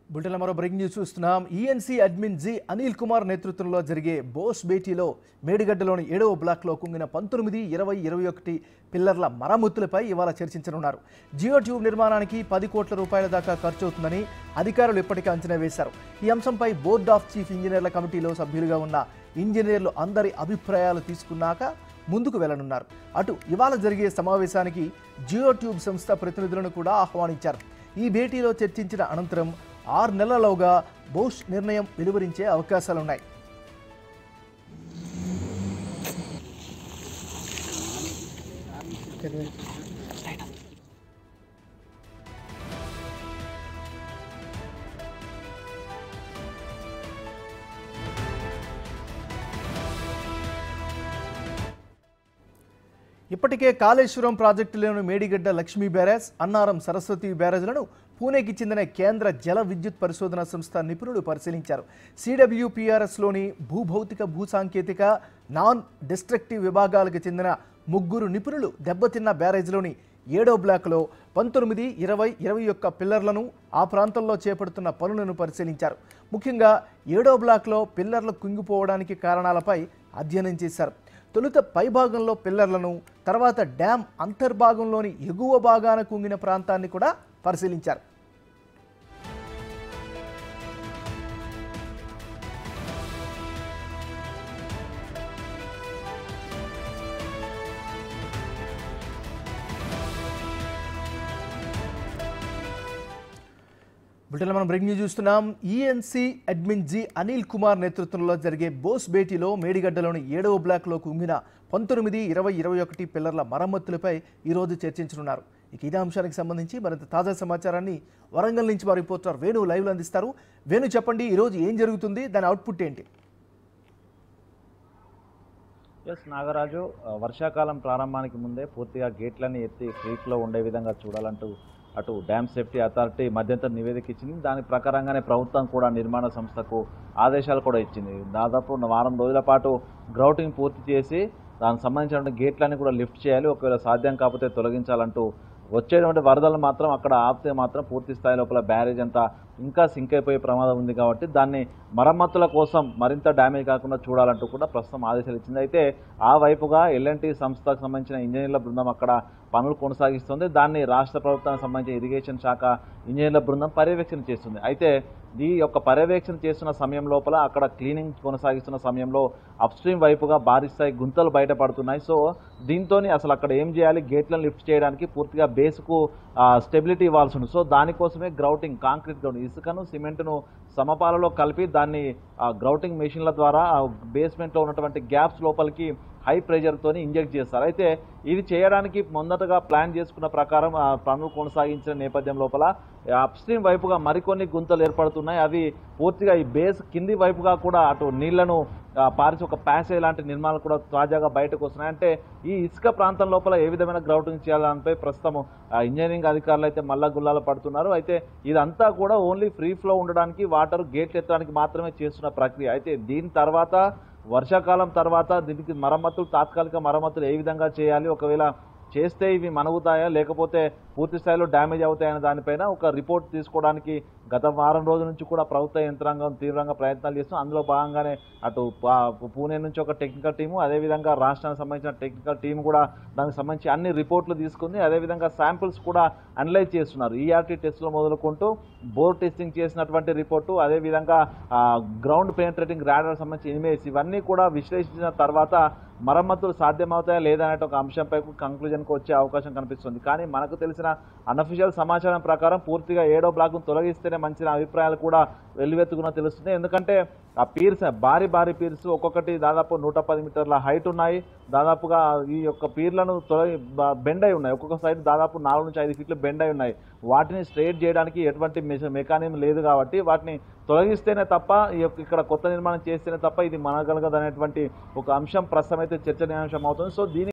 bulletin మరో breaking news చూస్తున్నాం ENC admin G Anil Kumar నేతృత్వంలో జరిగే బోస్ భేటీలో మేడిగడ్డలోని ఏడవ బ్లాక్లో కుంగిన పంతొమ్మిది ఇరవై ఇరవై ఒకటి పిల్లర్ల మరమ్మతులపై ఇవాళ చర్చించనున్నారు జియో ట్యూబ్ నిర్మాణానికి పది కోట్ల రూపాయల దాకా ఖర్చు అవుతుందని అధికారులు ఇప్పటికే అంచనా వేశారు ఈ అంశంపై బోర్డ్ ఆఫ్ చీఫ్ ఇంజనీర్ల కమిటీలో సభ్యులుగా ఉన్న ఇంజనీర్లు అందరి అభిప్రాయాలు తీసుకున్నాక ముందుకు వెళ్లనున్నారు అటు ఇవాళ జరిగే సమావేశానికి జియో ట్యూబ్ సంస్థ ప్రతినిధులను కూడా ఆహ్వానించారు ఈ భేటీలో చర్చించిన అనంతరం ఆరు నెలలలోగా బోష్ నిర్ణయం వెలువరించే అవకాశాలున్నాయి ఇప్పటికే కాళేశ్వరం ప్రాజెక్టులోని మేడిగడ్డ లక్ష్మీ బ్యారేజ్ అన్నారం సరస్వతి బ్యారేజ్లను పూణేకి చెందిన కేంద్ర జల విద్యుత్ పరిశోధన సంస్థ నిపుణులు పరిశీలించారు సిడబ్ల్యూపీఆర్ఎస్లోని భూభౌతిక భూసాంకేతిక నాన్ డిస్ట్రక్టివ్ విభాగాలకు చెందిన ముగ్గురు నిపుణులు దెబ్బతిన్న బ్యారేజ్లోని ఏడో బ్లాక్లో పంతొమ్మిది ఇరవై ఇరవై ఒక్క పిల్లర్లను ఆ ప్రాంతంలో చేపడుతున్న పనులను పరిశీలించారు ముఖ్యంగా ఏడో బ్లాక్లో పిల్లర్లు కుంగిపోవడానికి కారణాలపై అధ్యయనం చేశారు తొలుత పైభాగంలో పిల్లర్లను తర్వాత డ్యాం అంతర్భాగంలోని ఎగువ భాగాన కుంగిన ప్రాంతాన్ని కూడా పరిశీలించారు బ్రిటన్లో మనం బ్రేకింగ్ న్యూస్ చూస్తున్నాం ENC admin G Anil Kumar నేతృత్వంలో జరిగే బోస్ భేటీలో మేడిగడ్డలోని ఏడవ బ్లాక్లో కుంగిన పంతొమ్మిది ఇరవై ఇరవై ఒకటి పిల్లర్ల మరమ్మతులపై ఈరోజు చర్చించనున్నారు ఇక ఇదే అంశానికి సంబంధించి మరింత తాజా సమాచారాన్ని వరంగల్ నుంచి మా రిపోర్టర్ వేణు లైవ్లో అందిస్తారు వేణు చెప్పండి ఈరోజు ఏం జరుగుతుంది దాని అవుట్పుట్ ఏంటి ఎస్ నాగరాజు ఆ, వర్షాకాలం ప్రారంభానికి ముందే పూర్తిగా గేట్లన్నీ ఎత్తి ఫ్రీట్లో ఉండే విధంగా చూడాలంటూ అటు డ్యామ్ సేఫ్టీ అథారిటీ మధ్యంతర నివేదిక ఇచ్చింది దాని ప్రకారంగానే ప్రభుత్వం కూడా నిర్మాణ సంస్థకు ఆదేశాలు కూడా ఇచ్చింది దాదాపు వారం రోజుల పాటు గ్రౌటింగ్ పూర్తి చేసి దానికి సంబంధించిన గేట్లన్నీ కూడా లిఫ్ట్ చేయాలి ఒకవేళ సాధ్యం కాకపోతే తొలగించాలంటూ వచ్చేటువంటి వరదలు మాత్రం అక్కడ ఆపితే మాత్రం పూర్తి స్థాయి లోపల బ్యారేజ్ అంతా ఇంకా సింక్ అయిపోయే ప్రమాదం ఉంది కాబట్టి దాన్ని మరమ్మతుల కోసం మరింత డ్యామేజ్ కాకుండా చూడాలంటూ కూడా ప్రస్తుతం ఆదేశాలు ఇచ్చింది అయితే ఆ వైపుగా ఎల్ఎన్టీ సంస్థకు సంబంధించిన ఇంజనీర్ల బృందం అక్కడ పనులు కొనసాగిస్తుంది దాన్ని రాష్ట్ర ప్రభుత్వానికి సంబంధించిన ఇరిగేషన్ శాఖ ఇంజనీర్ల బృందం పర్యవేక్షణ చేస్తుంది అయితే ఈ యొక్క పర్యవేక్షణ చేస్తున్న సమయం లోపల అక్కడ క్లీనింగ్ కొనసాగిస్తున్న సమయంలో అప్స్ట్రీమ్ వైపుగా భారీ స్థాయి గుంతలు బయటపడుతున్నాయి సో దీంతో అసలు అక్కడ ఏం చేయాలి గేట్లను లిఫ్ట్ చేయడానికి పూర్తిగా బేస్కు స్టెబిలిటీ ఇవ్వాల్సి ఉంది సో దానికోసమే గ్రౌటింగ్ కాంక్రీట్ గ్రౌండ్ ఇసుకను సిమెంట్ను సమపాలలో కలిపి దాన్ని గ్రౌటింగ్ మెషిన్ల ద్వారా బేస్మెంట్లో ఉన్నటువంటి గ్యాప్స్ లోపలికి హై ప్రెషర్తో ఇంజెక్ట్ చేస్తారు అయితే ఇది చేయడానికి మొదటగా ప్లాన్ చేసుకున్న ప్రకారం ఆ పనులు కొనసాగించిన నేపథ్యం లోపల అప్స్ట్రీమ్ వైపుగా మరికొన్ని గుంతలు ఏర్పడుతున్నాయి అవి పూర్తిగా ఈ బేస్ కింది వైపుగా కూడా అటు నీళ్లను ఆ, పారిచి ఒక ప్యాసేజ్ లాంటి నిర్మాణాలు కూడా తాజాగా బయటకు వస్తున్నాయి అంటే ఈ ఇసుక ప్రాంతం లోపల ఏ విధమైన గ్రౌటింగ్ చేయాలనిపై ప్రస్తుతం ఆ, ఇంజనీరింగ్ అధికారులు అయితే మల్ల గుల్లాలు పడుతున్నారు అయితే ఇదంతా కూడా ఓన్లీ ఫ్రీ ఫ్లో ఉండడానికి వాటర్ గేట్లు ఎత్తడానికి మాత్రమే చేస్తున్న ప్రక్రియ అయితే దీని తర్వాత వర్షాకాలం తర్వాత దీనికి మరమ్మతులు తాత్కాలిక మరమ్మతులు ఏ విధంగా చేయాలి ఒకవేళ చేస్తే ఇవి మనుగుతాయా లేకపోతే పూర్తి స్థాయిలో డ్యామేజ్ అవుతాయనే దానిపైన ఒక రిపోర్ట్ తీసుకోవడానికి గత వారం రోజుల నుంచి కూడా ప్రభుత్వ యంత్రాంగం తీవ్రంగా ప్రయత్నాలు చేస్తుంది అందులో భాగంగానే అటు పా- పూణే నుంచి ఒక టెక్నికల్ టీము అదేవిధంగా రాష్ట్రానికి సంబంధించిన టెక్నికల్ టీం కూడా దానికి సంబంధించి అన్ని రిపోర్ట్లు తీసుకుంది అదేవిధంగా శాంపిల్స్ కూడా అనలైజ్ చేస్తున్నారు ఈఆర్టీ టెస్ట్లో మొదలుకుంటూ బోర్ టెస్టింగ్ చేసినటువంటి రిపోర్టు అదేవిధంగా గ్రౌండ్ పెనిట్రేటింగ్ రాడర్ సంబంధించి ఇమేజ్ ఇవన్నీ కూడా విశ్లేషించిన తర్వాత మరమ్మతులు సాధ్యమవుతాయా లేదా అనే ఒక అంశంపై కంక్లూజన్కి వచ్చే అవకాశం కనిపిస్తుంది కానీ మనకు తెలిసిన అనఫిషియల్ సమాచారం ప్రకారం పూర్తిగా ఏడో బ్లాక్ను తొలగిస్తేనే మంచి అభిప్రాయాలు కూడా వెల్లువెత్తుకున్న తెలుస్తుంది ఎందుకంటే ఆ పీర్స్ భారీ భారీ పీర్స్ ఒక్కొక్కటి దాదాపు నూట పది మీటర్ల హైట్ ఉన్నాయి దాదాపుగా ఈ యొక్క పీర్లను తొలగి బ- బెండ్ అయి ఉన్నాయి ఒక్కొక్క సైడ్ దాదాపు నాలుగు నుంచి ఐదు ఫీట్లు బెండ్ అయి ఉన్నాయి వాటిని స్ట్రైట్ చేయడానికి ఎటువంటి మెకానిజం లేదు కాబట్టి వాటిని తొలగిస్తేనే తప్ప ఈ యొక్క ఇక్కడ కొత్త నిర్మాణం చేస్తేనే తప్ప ఇది మనగలగదు అనేటువంటి ఒక అంశం ప్రస్తుతం అయితే చర్చనీయాంశం అవుతుంది సో దీని